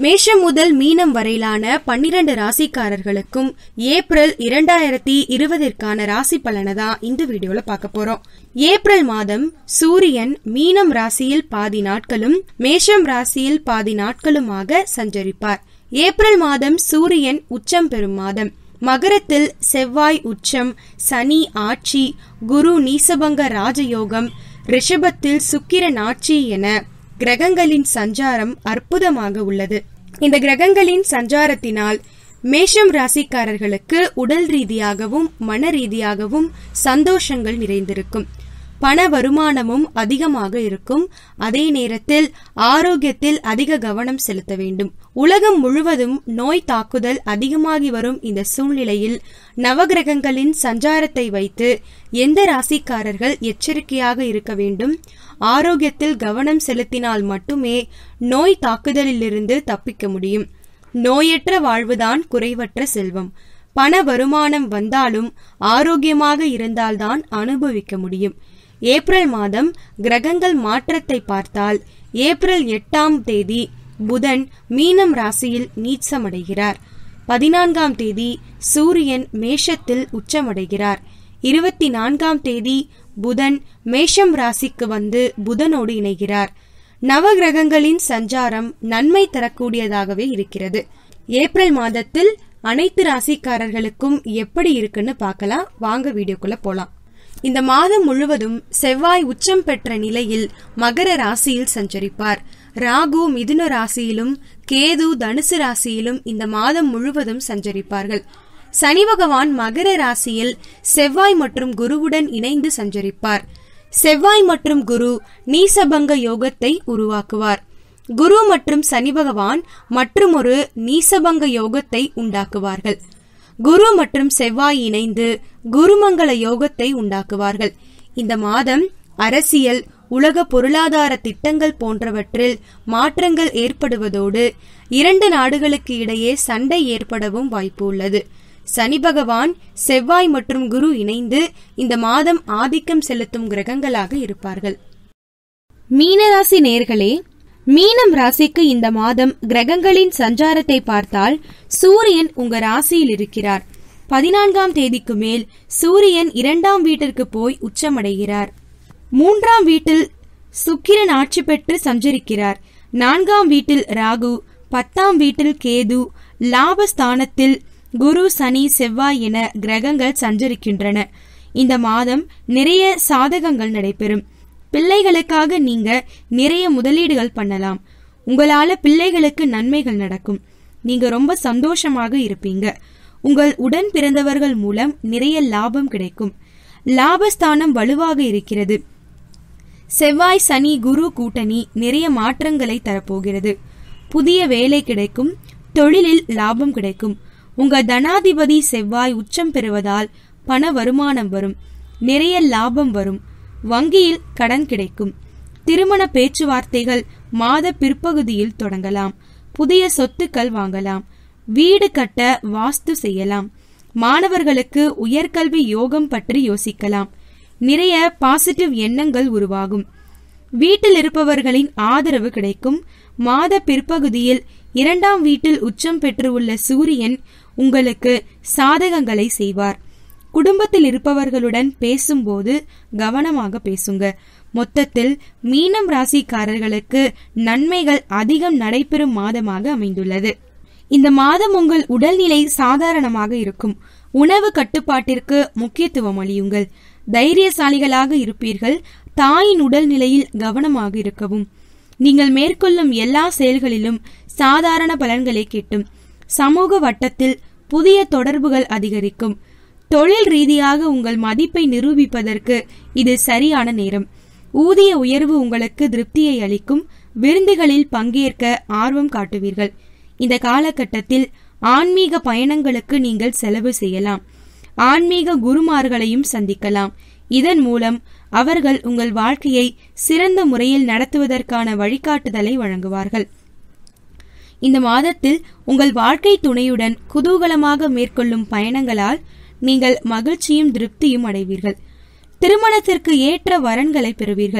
மேஷம் முதல் மீனம் வரையிலான பன்னிரண்டு ராசிக்காரர்களுக்கும் ஏப்ரல் இரண்டாயிரத்தி இருபதிற்கான ராசி பலனை தான் இந்த வீடியோல பார்க்க போறோம் ஏப்ரல் மாதம் சூரியன் மீனம் ராசியில் பாதி நாட்களும் மேஷம் ராசியில் பாதி நாட்களுமாக சஞ்சரிப்பார் ஏப்ரல் மாதம் சூரியன் உச்சம் பெறும் மாதம் மகரத்தில் செவ்வாய் உச்சம் சனி ஆட்சி குரு நீசபங்க ராஜயோகம் ரிஷபத்தில் சுக்கிரன் ஆட்சி என கிரகங்களின் சஞ்சாரம் அற்புதமாக உள்ளது இந்த கிரகங்களின் சஞ்சாரத்தினால் மேஷம் ராசிக்காரர்களுக்கு உடல் ரீதியாகவும் மன ரீதியாகவும் சந்தோஷங்கள் நிறைந்திருக்கும் பண வருமானமும் அதிகமாக இருக்கும் அதே நேரத்தில் ஆரோக்கியத்தில் அதிக கவனம் செலுத்த வேண்டும் உலகம் முழுவதும் நோய் தாக்குதல் அதிகமாகி வரும் இந்த சூழ்நிலையில் நவகிரகங்களின் சஞ்சாரத்தை வைத்து எந்த ராசிக்காரர்கள் எச்சரிக்கையாக இருக்க வேண்டும் ஆரோக்கியத்தில் கவனம் செலுத்தினால் மட்டுமே நோய் தாக்குதலிலிருந்து தப்பிக்க முடியும் நோயற்ற வாழ்வுதான் குறைவற்ற செல்வம் பண வருமானம் வந்தாலும் ஆரோக்கியமாக இருந்தால்தான் அனுபவிக்க முடியும் ஏப்ரல் மாதம் கிரகங்கள் மாற்றத்தை பார்த்தால் ஏப்ரல் எட்டாம் தேதி புதன் மீனம் ராசியில் நீச்சமடைகிறார் பதினான்காம் தேதி சூரியன் மேஷத்தில் உச்சமடைகிறார் இருபத்தி நான்காம் தேதி புதன் மேஷம் ராசிக்கு வந்து புதனோடு இணைகிறார் நவகிரகங்களின் சஞ்சாரம் நன்மை தரக்கூடியதாகவே இருக்கிறது ஏப்ரல் மாதத்தில் அனைத்து ராசிக்காரர்களுக்கும் எப்படி இருக்குன்னு பார்க்கலாம் வாங்க வீடியோக்குள்ள போலாம் இந்த மாதம் முழுவதும் செவ்வாய் உச்சம் பெற்ற நிலையில் மகர ராசியில் சஞ்சரிப்பார் ராகு மிதுன ராசியிலும் கேது தனுசு ராசியிலும் இந்த மாதம் முழுவதும் சஞ்சரிப்பார்கள் சனி பகவான் மகர ராசியில் செவ்வாய் மற்றும் குருவுடன் இணைந்து சஞ்சரிப்பார் செவ்வாய் மற்றும் குரு நீசபங்க யோகத்தை உருவாக்குவார் குரு மற்றும் சனி பகவான் மற்றுமொரு நீசபங்க யோகத்தை உண்டாக்குவார்கள் குரு மற்றும் செவ்வாய் இணைந்து குருமங்கள யோகத்தை உண்டாக்குவார்கள் இந்த மாதம் அரசியல் உலக பொருளாதார திட்டங்கள் போன்றவற்றில் மாற்றங்கள் ஏற்படுவதோடு இரண்டு நாடுகளுக்கு இடையே சண்டை ஏற்படவும் வாய்ப்பு உள்ளது சனி பகவான் செவ்வாய் மற்றும் குரு இணைந்து இந்த மாதம் ஆதிக்கம் செலுத்தும் கிரகங்களாக இருப்பார்கள் மீனராசி நேர்களே மீனம் ராசிக்கு இந்த மாதம் கிரகங்களின் சஞ்சாரத்தை பார்த்தால் சூரியன் உங்க ராசியில் இருக்கிறார் பதினான்காம் தேதிக்கு மேல் சூரியன் இரண்டாம் வீட்டிற்கு போய் உச்சமடைகிறார் மூன்றாம் வீட்டில் சுக்கிரன் ஆட்சி பெற்று சஞ்சரிக்கிறார் நான்காம் வீட்டில் ராகு பத்தாம் வீட்டில் கேது லாபஸ்தானத்தில் குரு சனி செவ்வாய் என கிரகங்கள் சஞ்சரிக்கின்றன இந்த மாதம் நிறைய சாதகங்கள் நடைபெறும் பிள்ளைகளுக்காக நீங்க நிறைய முதலீடுகள் பண்ணலாம் உங்களால பிள்ளைகளுக்கு நன்மைகள் நடக்கும் நீங்க ரொம்ப சந்தோஷமாக இருப்பீங்க உங்கள் உடன் பிறந்தவர்கள் மூலம் நிறைய லாபம் கிடைக்கும் லாபஸ்தானம் வலுவாக இருக்கிறது செவ்வாய் சனி குரு கூட்டணி நிறைய மாற்றங்களை தரப்போகிறது புதிய வேலை கிடைக்கும் தொழிலில் லாபம் கிடைக்கும் உங்க தனாதிபதி செவ்வாய் உச்சம் பெறுவதால் பண வருமானம் வரும் நிறைய லாபம் வரும் வங்கியில் கடன் கிடைக்கும் திருமண பேச்சுவார்த்தைகள் மாத பிற்பகுதியில் தொடங்கலாம் புதிய சொத்துக்கள் வாங்கலாம் வீடு கட்ட வாஸ்து செய்யலாம் மாணவர்களுக்கு உயர்கல்வி யோகம் பற்றி யோசிக்கலாம் நிறைய பாசிட்டிவ் எண்ணங்கள் உருவாகும் வீட்டில் இருப்பவர்களின் ஆதரவு கிடைக்கும் மாத பிற்பகுதியில் இரண்டாம் வீட்டில் உச்சம் பெற்றுள்ள சூரியன் உங்களுக்கு சாதகங்களை செய்வார் குடும்பத்தில் இருப்பவர்களுடன் பேசும்போது கவனமாக பேசுங்க மொத்தத்தில் மீனம் ராசிக்காரர்களுக்கு நன்மைகள் அதிகம் நடைபெறும் மாதமாக அமைந்துள்ளது இந்த மாதம் உங்கள் உடல்நிலை சாதாரணமாக இருக்கும் உணவு கட்டுப்பாட்டிற்கு முக்கியத்துவம் அளியுங்கள் தைரியசாலிகளாக இருப்பீர்கள் தாயின் உடல்நிலையில் கவனமாக இருக்கவும் நீங்கள் மேற்கொள்ளும் எல்லா செயல்களிலும் சாதாரண பலன்களை கிட்டும் சமூக வட்டத்தில் புதிய தொடர்புகள் அதிகரிக்கும் தொழில் ரீதியாக உங்கள் மதிப்பை நிரூபிப்பதற்கு இது சரியான நேரம் ஊதிய உயர்வு உங்களுக்கு திருப்தியை அளிக்கும் விருந்துகளில் பங்கேற்க ஆர்வம் காட்டுவீர்கள் இந்த காலகட்டத்தில் ஆன்மீக பயணங்களுக்கு நீங்கள் செலவு செய்யலாம் ஆன்மீக குருமார்களையும் சந்திக்கலாம் இதன் மூலம் அவர்கள் உங்கள் வாழ்க்கையை சிறந்த முறையில் நடத்துவதற்கான வழிகாட்டுதலை வழங்குவார்கள் இந்த மாதத்தில் உங்கள் வாழ்க்கை துணையுடன் குதூகலமாக மேற்கொள்ளும் பயணங்களால் நீங்கள் மகிழ்ச்சியும் திருப்தியும் அடைவீர்கள் திருமணத்திற்கு ஏற்ற வரன்களை பெறுவீர்கள்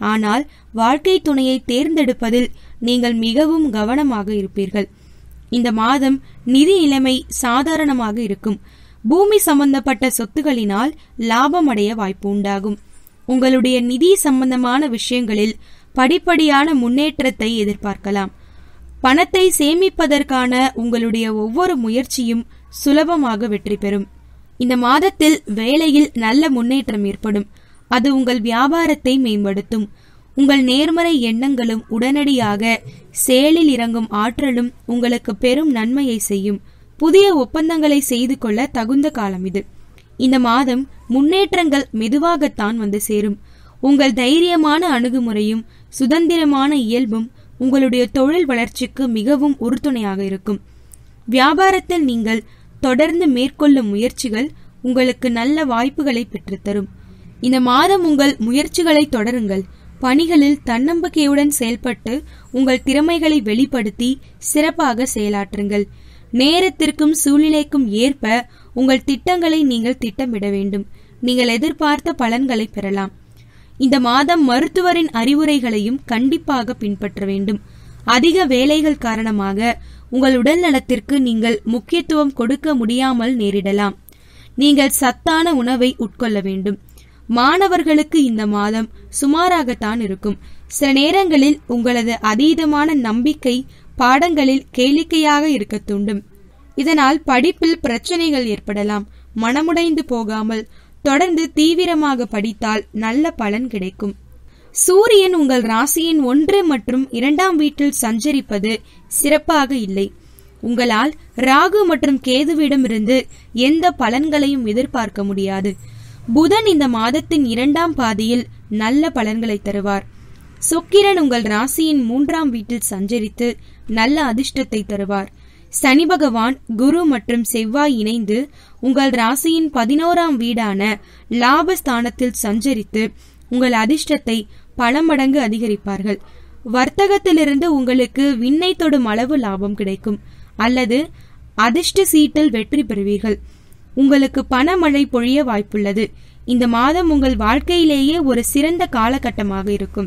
ஆனால் வாழ்க்கை துணையை தேர்ந்தெடுப்பதில் நீங்கள் மிகவும் கவனமாக இருப்பீர்கள் இந்த மாதம் நிதி நிலைமை சாதாரணமாக இருக்கும் பூமி சம்பந்தப்பட்ட சொத்துகளினால் லாபம் அடைய வாய்ப்பு உண்டாகும் உங்களுடைய நிதி சம்பந்தமான விஷயங்களில் படிப்படியான முன்னேற்றத்தை எதிர்பார்க்கலாம் பணத்தை சேமிப்பதற்கான உங்களுடைய ஒவ்வொரு முயற்சியும் சுலபமாக வெற்றி பெறும் இந்த மாதத்தில் வேலையில் நல்ல முன்னேற்றம் ஏற்படும் அது உங்கள் வியாபாரத்தை மேம்படுத்தும் உங்கள் நேர்மறை எண்ணங்களும் உடனடியாக செயலில் இறங்கும் ஆற்றலும் உங்களுக்கு பெரும் நன்மையை செய்யும் புதிய ஒப்பந்தங்களை செய்து கொள்ள தகுந்த காலம் இது இந்த மாதம் முன்னேற்றங்கள் மெதுவாகத்தான் வந்து சேரும் உங்கள் தைரியமான அணுகுமுறையும் சுதந்திரமான இயல்பும் உங்களுடைய தொழில் வளர்ச்சிக்கு மிகவும் உறுதுணையாக இருக்கும் வியாபாரத்தில் நீங்கள் தொடர்ந்து மேற்கொள்ளும் முயற்சிகள் உங்களுக்கு நல்ல வாய்ப்புகளை பெற்றுத்தரும் இந்த மாதம் உங்கள் முயற்சிகளை தொடருங்கள் பணிகளில் தன்னம்பிக்கையுடன் செயல்பட்டு உங்கள் திறமைகளை வெளிப்படுத்தி சிறப்பாக செயலாற்றுங்கள் நேரத்திற்கும் சூழ்நிலைக்கும் ஏற்ப உங்கள் திட்டங்களை நீங்கள் திட்டமிட வேண்டும் நீங்கள் எதிர்பார்த்த பலன்களை பெறலாம் இந்த மாதம் மருத்துவரின் அறிவுரைகளையும் கண்டிப்பாக பின்பற்ற வேண்டும் அதிக வேலைகள் காரணமாக உங்கள் உடல் நலத்திற்கு நீங்கள் முக்கியத்துவம் கொடுக்க முடியாமல் நேரிடலாம் நீங்கள் சத்தான உணவை உட்கொள்ள வேண்டும் மாணவர்களுக்கு இந்த மாதம் சுமாராகத்தான் இருக்கும் சில நேரங்களில் உங்களது அதீதமான நம்பிக்கை பாடங்களில் கேளிக்கையாக இருக்க தூண்டும் இதனால் படிப்பில் பிரச்சனைகள் ஏற்படலாம் மனமுடைந்து போகாமல் தொடர்ந்து தீவிரமாக படித்தால் நல்ல பலன் கிடைக்கும் சூரியன் உங்கள் ராசியின் ஒன்று மற்றும் இரண்டாம் வீட்டில் சஞ்சரிப்பது சிறப்பாக இல்லை உங்களால் ராகு மற்றும் கேதுவிடமிருந்து எந்த பலன்களையும் எதிர்பார்க்க முடியாது புதன் இந்த மாதத்தின் இரண்டாம் பாதியில் நல்ல பலன்களை தருவார் சுக்கிரன் உங்கள் ராசியின் மூன்றாம் வீட்டில் சஞ்சரித்து நல்ல அதிர்ஷ்டத்தை தருவார் சனி பகவான் குரு மற்றும் செவ்வாய் இணைந்து உங்கள் ராசியின் பதினோராம் வீடான லாபஸ்தானத்தில் சஞ்சரித்து உங்கள் அதிர்ஷ்டத்தை பல மடங்கு அதிகரிப்பார்கள் வர்த்தகத்திலிருந்து உங்களுக்கு விண்ணை தொடும் அளவு லாபம் கிடைக்கும் அல்லது அதிர்ஷ்ட சீட்டில் வெற்றி பெறுவீர்கள் உங்களுக்கு பணமழை பொழிய வாய்ப்புள்ளது இந்த மாதம் உங்கள் வாழ்க்கையிலேயே ஒரு சிறந்த காலகட்டமாக இருக்கும்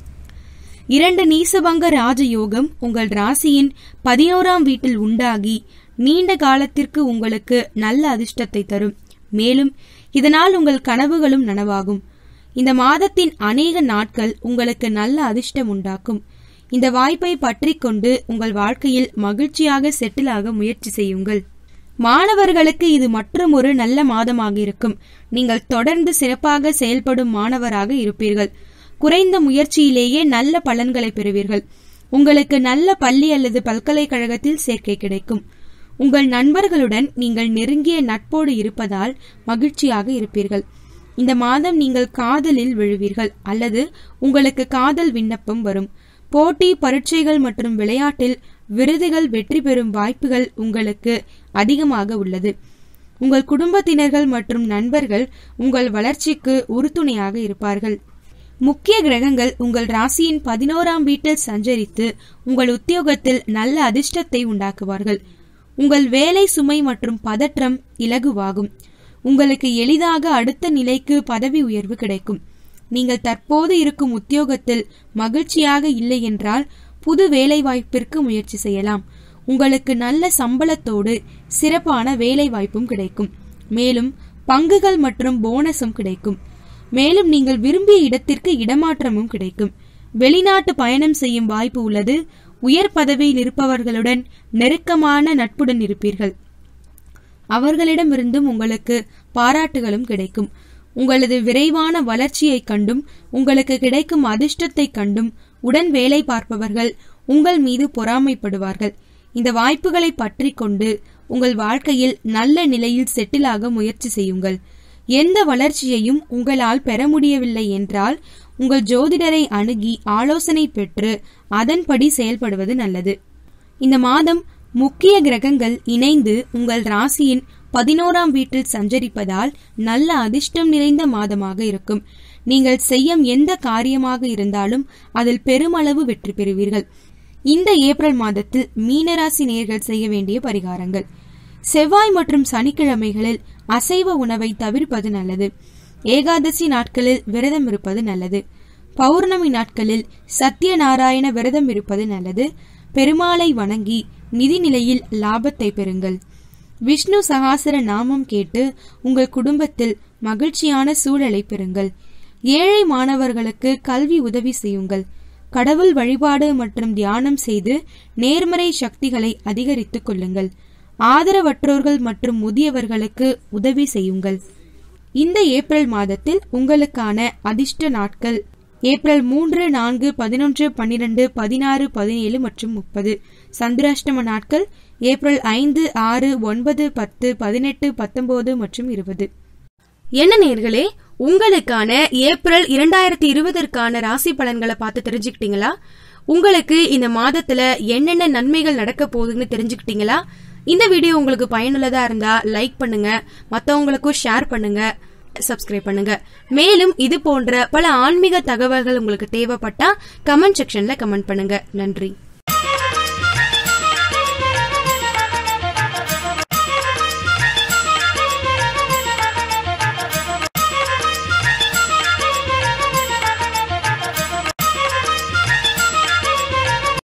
இரண்டு நீசபங்க ராஜயோகம் உங்கள் ராசியின் பதினோராம் வீட்டில் உண்டாகி நீண்ட காலத்திற்கு உங்களுக்கு நல்ல அதிர்ஷ்டத்தை தரும் மேலும் இதனால் உங்கள் கனவுகளும் நனவாகும் இந்த மாதத்தின் அநேக நாட்கள் உங்களுக்கு நல்ல அதிர்ஷ்டம் உண்டாக்கும் இந்த வாய்ப்பை பற்றிக் கொண்டு உங்கள் வாழ்க்கையில் மகிழ்ச்சியாக செட்டில் ஆக முயற்சி செய்யுங்கள் மாணவர்களுக்கு இது மற்றும் ஒரு நல்ல மாதமாக இருக்கும் நீங்கள் தொடர்ந்து சிறப்பாக செயல்படும் மாணவராக இருப்பீர்கள் குறைந்த முயற்சியிலேயே நல்ல பலன்களை பெறுவீர்கள் உங்களுக்கு நல்ல பள்ளி அல்லது பல்கலைக்கழகத்தில் சேர்க்கை கிடைக்கும் உங்கள் நண்பர்களுடன் நீங்கள் நெருங்கிய நட்போடு இருப்பதால் மகிழ்ச்சியாக இருப்பீர்கள் இந்த மாதம் நீங்கள் காதலில் விழுவீர்கள் அல்லது உங்களுக்கு காதல் விண்ணப்பம் வரும் போட்டி பரீட்சைகள் மற்றும் விளையாட்டில் விருதுகள் வெற்றி பெறும் வாய்ப்புகள் உங்களுக்கு அதிகமாக உள்ளது உங்கள் குடும்பத்தினர்கள் மற்றும் நண்பர்கள் உங்கள் வளர்ச்சிக்கு உறுதுணையாக இருப்பார்கள் முக்கிய கிரகங்கள் உங்கள் ராசியின் பதினோராம் வீட்டில் சஞ்சரித்து உங்கள் உத்தியோகத்தில் நல்ல அதிர்ஷ்டத்தை உண்டாக்குவார்கள் உங்கள் வேலை சுமை மற்றும் பதற்றம் இலகுவாகும் உங்களுக்கு எளிதாக அடுத்த நிலைக்கு பதவி உயர்வு கிடைக்கும் நீங்கள் தற்போது இருக்கும் உத்தியோகத்தில் மகிழ்ச்சியாக இல்லை என்றால் புது வேலை வாய்ப்பிற்கு முயற்சி செய்யலாம் உங்களுக்கு நல்ல சம்பளத்தோடு சிறப்பான வேலை வாய்ப்பும் கிடைக்கும் மேலும் பங்குகள் மற்றும் போனஸும் கிடைக்கும் மேலும் நீங்கள் விரும்பிய இடத்திற்கு இடமாற்றமும் கிடைக்கும் வெளிநாட்டு பயணம் செய்யும் வாய்ப்பு உள்ளது உயர் பதவியில் இருப்பவர்களுடன் நெருக்கமான நட்புடன் இருப்பீர்கள் அவர்களிடமிருந்தும் உங்களுக்கு பாராட்டுகளும் கிடைக்கும் உங்களது விரைவான வளர்ச்சியைக் கண்டும் உங்களுக்கு கிடைக்கும் அதிர்ஷ்டத்தைக் கண்டும் உடன் வேலை பார்ப்பவர்கள் உங்கள் மீது பொறாமைப்படுவார்கள் இந்த வாய்ப்புகளை பற்றி கொண்டு உங்கள் வாழ்க்கையில் நல்ல நிலையில் செட்டிலாக முயற்சி செய்யுங்கள் எந்த வளர்ச்சியையும் உங்களால் பெற முடியவில்லை என்றால் உங்கள் ஜோதிடரை அணுகி ஆலோசனை பெற்று அதன்படி செயல்படுவது நல்லது இந்த மாதம் முக்கிய கிரகங்கள் இணைந்து உங்கள் ராசியின் பதினோராம் வீட்டில் சஞ்சரிப்பதால் நல்ல அதிர்ஷ்டம் நிறைந்த மாதமாக இருக்கும் நீங்கள் செய்யும் எந்த காரியமாக இருந்தாலும் அதில் பெருமளவு வெற்றி பெறுவீர்கள் இந்த ஏப்ரல் மாதத்தில் மீனராசி நேர்கள் செய்ய வேண்டிய பரிகாரங்கள் செவ்வாய் மற்றும் சனிக்கிழமைகளில் அசைவ உணவை தவிர்ப்பது நல்லது ஏகாதசி நாட்களில் விரதம் இருப்பது நல்லது பௌர்ணமி நாட்களில் சத்யநாராயண விரதம் இருப்பது நல்லது பெருமாளை வணங்கி நிதி நிலையில் லாபத்தை பெறுங்கள் விஷ்ணு சகாசர நாமம் கேட்டு உங்கள் குடும்பத்தில் மகிழ்ச்சியான சூழலை பெறுங்கள் ஏழை மாணவர்களுக்கு கல்வி உதவி செய்யுங்கள் கடவுள் வழிபாடு மற்றும் தியானம் செய்து நேர்மறை சக்திகளை அதிகரித்துக் கொள்ளுங்கள் ஆதரவற்றோர்கள் மற்றும் முதியவர்களுக்கு உதவி செய்யுங்கள் இந்த ஏப்ரல் மாதத்தில் உங்களுக்கான அதிர்ஷ்ட நாட்கள் ஏப்ரல் மூன்று நான்கு பதினொன்று பன்னிரண்டு பதினாறு பதினேழு மற்றும் முப்பது சந்திராஷ்டம நாட்கள் ஏப்ரல் ஐந்து ஆறு ஒன்பது பத்து பதினெட்டு பத்தொன்பது மற்றும் இருபது என்ன நேர்களே உங்களுக்கான ஏப்ரல் இரண்டாயிரத்தி இருபதற்கான ராசி பலன்களை பார்த்து தெரிஞ்சுக்கிட்டீங்களா உங்களுக்கு இந்த மாதத்துல என்னென்ன நன்மைகள் நடக்க போகுதுன்னு தெரிஞ்சுக்கிட்டீங்களா இந்த வீடியோ உங்களுக்கு பயனுள்ளதா இருந்தா லைக் பண்ணுங்க மத்தவங்களுக்கும் ஷேர் பண்ணுங்க சப்ஸ்கிரைப் பண்ணுங்க மேலும் இது போன்ற பல ஆன்மீக தகவல்கள் உங்களுக்கு தேவைப்பட்டா கமெண்ட் செக்ஷன்ல கமெண்ட் பண்ணுங்க நன்றி